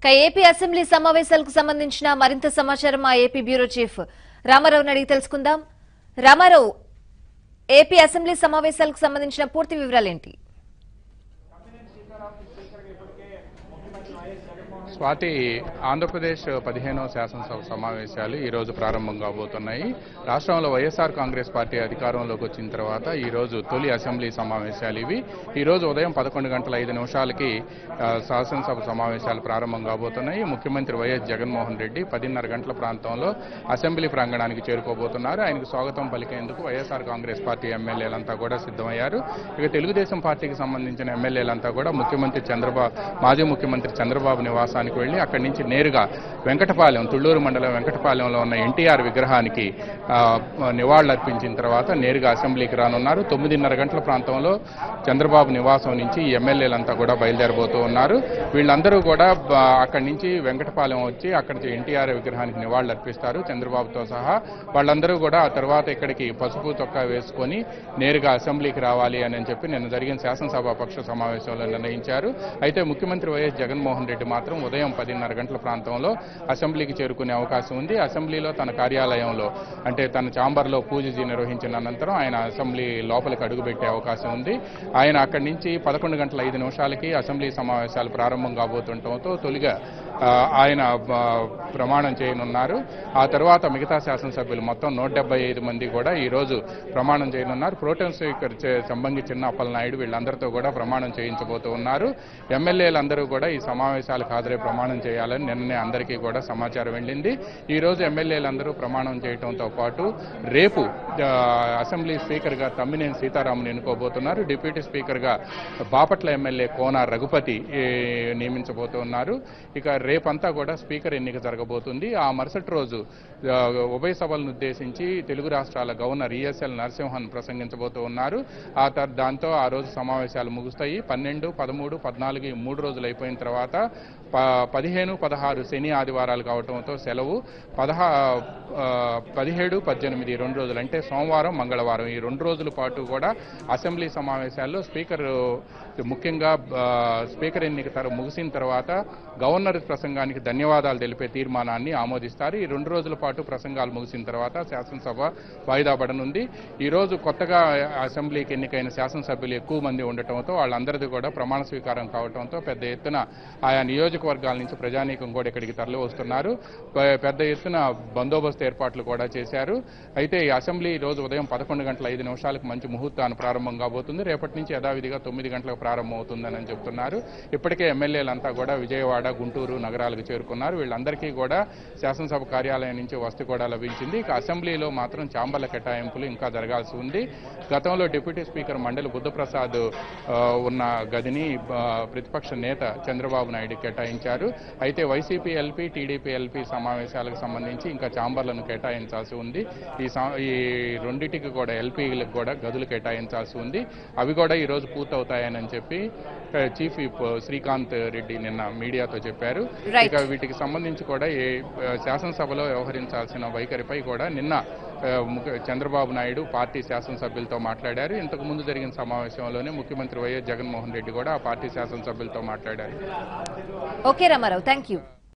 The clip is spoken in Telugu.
ఇక ఏపీ అసెంబ్లీ సమావేశాలకు సంబంధించిన మరింత సమాచారం మా ఏపీ బ్యూరో చీఫ్ రామారావుని అడిగి తెలుసుకుందాం రామారావు ఏపీ అసెంబ్లీ సమావేశాలకు సంబంధించిన పూర్తి వివరాలేంటి స్వాతి ఆంధ్రప్రదేశ్ పదిహేనవ శాసనసభ సమావేశాలు ఈ రోజు ప్రారంభం కాబోతున్నాయి రాష్ట్రంలో వైఎస్ఆర్ కాంగ్రెస్ పార్టీ అధికారంలోకి వచ్చిన తర్వాత ఈ రోజు తొలి అసెంబ్లీ సమావేశాలు ఇవి ఈ రోజు ఉదయం పదకొండు గంటల ఐదు నిమిషాలకి ఆ, శాసనసభ సమావేశాలు ప్రారంభం కాబోతున్నాయి ముఖ్యమంత్రి వైఎస్ జగన్మోహన్ రెడ్డి పదిన్నర గంటల ప్రాంతంలో అసెంబ్లీ ప్రాంగణానికి చేరుకోబోతున్నారు ఆయనకు స్వాగతం పలికేందుకు వైఎస్ఆర్ కాంగ్రెస్ పార్టీ ఎమ్మెల్యేలంతా కూడా సిద్ధమయ్యారు ఇక తెలుగుదేశం పార్టీకి సంబంధించిన ఎమ్మెల్యేలంతా కూడా ముఖ్యమంత్రి చంద్రబాబు మాజీ ముఖ్యమంత్రి చంద్రబాబు నివాసానికి వెళ్లి అక్కడి నుంచి నేరుగా వెంకటపాలెం తుళ్లూరు మండలం వెంకటపాలెంలో ఉన్న ఎన్టీఆర్ విగ్రహానికి ఆ, నివాళులర్పించిన తర్వాత నేరుగా అసెంబ్లీకి రానున్నారు తొమ్మిదిన్నర గంటల ప్రాంతంలో చంద్రబాబు నివాసం నుంచి ఈ ఎమ్మెల్యేలంతా కూడా బయలుదేరబోతూ ఉన్నారు వీళ్ళందరూ కూడా బ- అక్కడి నుంచి వెంకటపాలెం వచ్చి అక్కడ ఎన్టీఆర్ విగ్రహానికి నివాళులు అర్పిస్తారు చంద్రబాబుతో సహా వాళ్ళందరూ కూడా ఆ తర్వాత ఇక్కడికి పసుపు చొక్కా వేసుకొని నేరుగా అసెంబ్లీకి రావాలి అని చెప్పి నిన్న జరిగిన శాసనసభ పక్ష సమావేశంలో నిర్ణయించారు అయితే ముఖ్యమంత్రి వైఎస్ జగన్మోహన్ రెడ్డి మాత్రం ఉదయం పదిన్నర గంటల ప్రాంతంలో అసెంబ్లీకి చేరుకునే అవకాశం ఉంది అసెంబ్లీలో తన కార్యాలయంలో అంటే తన ఛాంబర్లో పూజ నిర్వహించిన అనంతరం ఆయన అసెంబ్లీ లోపలికి అడుగుపెట్టే అవకాశం ఉంది ఆయన అక్కడి నుంచి పదకొండు గంటల ఐదు నిమిషాలకి అసెంబ్లీ సమావేశాలు ప్రారంభం కాబోతుండటంతో తొలిగా ఆ, ఆయన ఆ, ప్రమాణం చేయనున్నారు ఆ తర్వాత మిగతా శాసనసభ్యులు మొత్తం నూట డెబ్బై ఐదు మంది కూడా ఈ రోజు ప్రమాణం చేయనున్నారు ప్రోటెం స్పీకర్ చే- సంబంగి చిన్న అప్పలనాయుడు వీళ్ళందరితో కూడా ప్రమాణం చేయించబోతూ ఉన్నారు ఎమ్మెల్యేలందరూ కూడా ఈ సమావేశాలకు హాజరై ప్రమాణం చేయాలని నిన్ననే అందరికీ కూడా సమాచారం వెళ్ళింది ఈ రోజు ఎమ్మెల్యేలందరూ ప్రమాణం చేయడంతో పాటు రేపు ఆ, అసెంబ్లీ స్పీకర్గా తమ్మినేని సీతారామన్ ఎన్నుకోబోతున్నారు డిప్యూటీ స్పీకర్గా బాపట్ల ఎమ్మెల్యే కోన రఘుపతి ఏ, నియమించబోతున్నారు ఇక రేపంతా కూడా స్పీకర్ ఎన్నిక జరగబోతుంది ఆ మరుసటి రోజు ఆ, ఉభయ సభలను ఉద్దేశించి తెలుగు రాష్ట్రాల గవర్నర్ ఈఎస్ఎల్ నరసింహన్ ప్రసంగించబోతూ ఉన్నారు ఆ తర్ దాంతో ఆ రోజు సమావేశాలు ముగుస్తాయి పన్నెండు పదమూడు పద్నాలుగు ఈ మూడు రోజులు అయిపోయిన తర్వాత ప పదిహేను పదహారు శని ఆదివారాలు కావడంతో సెలవు పదహా ఆ, పదిహేడు పద్దెనిమిది ఈ రెండు రోజులు అంటే సోమవారం మంగళవారం ఈ రెండు రోజుల పాటు కూడా అసెంబ్లీ సమావేశాల్లో స్పీకర్ ముఖ్యంగా ఆ, స్పీకర్ ఎన్నిక తర ముగిసిన తర్వాత గవర్నర్ ప్రసంగానికి ధన్యవాదాలు తెలిపే తీర్మానాన్ని ఆమోదిస్తారు ఈ రెండు రోజుల పాటు ప్రసంగాలు ముగిసిన తర్వాత శాసనసభ వాయిదా పడనుంది ఈ రోజు కొత్తగా అసెంబ్లీకి ఎన్నికైన శాసనసభ్యులు ఎక్కువ మంది ఉండటంతో వాళ్ళందరిది కూడా ప్రమాణ స్వీకారం కావడంతో పెద్ద ఎత్తున ఆయా నియోజకవర్గాల నుంచి ప్రజానీకం కూడా ఇక్కడికి తరలి వస్తున్నారు పె- పెద్ద ఎత్తున బందోబస్తు ఏర్పాట్లు కూడా చేశారు అయితే ఈ అసెంబ్లీ ఈ రోజు ఉదయం పదకొండు గంటల ఐదు నిమిషాలకు మంచి ముహూర్తాన్ని ప్రారంభం కాబోతుంది రేపటి నుంచి యథావిధిగా తొమ్మిది గంటలకు ప్రారంభం అవుతుందని చెప్తున్నారు ఇప్పటికే ఎమ్మెల్యేలంతా కూడా విజయవాడ గుంటూరు నగరాలకు చేరుకున్నారు వీళ్ళందరికీ కూడా శాసనసభ కార్యాలయం నుంచి వస్తు కూడా లభించింది ఇక అసెంబ్లీలో మాత్రం చాంబర్ల కేటాయింపులు ఇంకా జరగాల్సి ఉంది గతంలో డిప్యూటీ స్పీకర్ మండలి బుద్ధప్రసాద్ ఆ, ఉన్న గదిని ఆ, ప్రతిపక్ష నేత చంద్రబాబు నాయుడు కేటాయించారు అయితే వైసీపీ ఎల్పీ టీడీపీ ఎల్పీ సమావేశాలకు సంబంధించి ఇంకా చాంబర్లను కేటాయించాల్సి ఉంది ఈ సా- ఈ రెండింటికి కూడా ఎల్పీలకు కూడా గదులు కేటాయించాల్సి ఉంది అవి కూడా ఈ రోజు పూర్తవుతాయని చెప్పి ఆ, చీఫ్ విప్ శ్రీకాంత్ రెడ్డి నిన్న మీడియాతో చెప్పారు Right. ఇక వీటికి సంబంధించి కూడా ఏ ఆ, శాసనసభలో వ్యవహరించాల్సిన వైఖరిపై కూడా నిన్న ఆ, ముఖ్య- చంద్రబాబు నాయుడు పార్టీ శాసనసభ్యులతో మాట్లాడారు ఇంతకు ముందు జరిగిన సమావేశంలోనే ముఖ్యమంత్రి వైఎస్ జగన్మోహన్ రెడ్డి కూడా ఆ పార్టీ శాసనసభ్యులతో మాట్లాడారు ఓకే రామారావు థ్యాంక్ యూ